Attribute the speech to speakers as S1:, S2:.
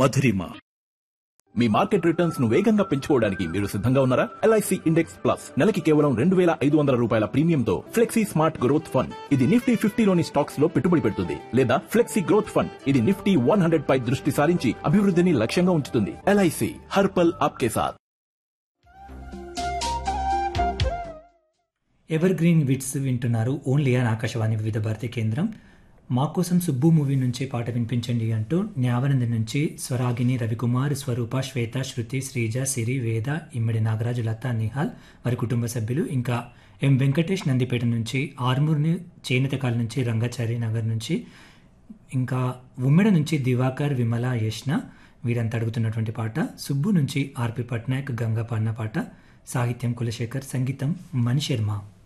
S1: మధురిమ
S2: మీ market returns ను వేగంగా పెంచుకోవడానికి మీరు సిద్ధంగా ఉన్నారా ఎల్ఐసి ఇండెక్స్ ప్లస్ నెలకి కేవలం రెండు వేల ఐదు వందల రూపాయల ప్రీమియంతో ఫ్లెక్సీ స్మార్ట్ గ్రోత్ ఫండ్ ఇది నిఫ్టీ ఫిఫ్టీలోని స్టాక్స్ లో పెట్టుబడి పెడుతుంది లేదా ఫ్లెక్సీ గ్రోత్ ఫండ్ ఇది నిఫ్టీ వన్ హండ్రెడ్ పై దృష్టి సారించి అభివృద్ధిని లక్ష్యంగా ఉంచుతుంది ఎల్ఐసి హర్పల్ ఆప్కే సాథ్
S3: ఎవర్ గ్రీన్ విట్స్ వింటున్నారు ఓన్లీ అని ఆకాశవాణి వివిధ భారతి కేంద్రం మా కోసం సుబ్బు మూవీ నుంచి పాట వినిపించండి అంటూ న్యావనంది నుంచి స్వరాగిని రవికుమార్ స్వరూప శ్వేత శృతి శ్రీజ సిరి వేద ఇమ్మడి నాగరాజు లత నిహాల్ వారి కుటుంబ సభ్యులు ఇంకా ఎం వెంకటేష్ నందిపేట నుంచి ఆర్మూర్ని చేనేతకాల నుంచి రంగాచారి నగర్ నుంచి ఇంకా ఉమ్మెడ నుంచి దివాకర్ విమల యష్ణ వీరంతా అడుగుతున్నటువంటి పాట సుబ్బు నుంచి ఆర్పి పట్నాయక్ గంగా పాడిన పాట సాహిత్యం కులశేఖర్ సంగీతం మణిశర్మ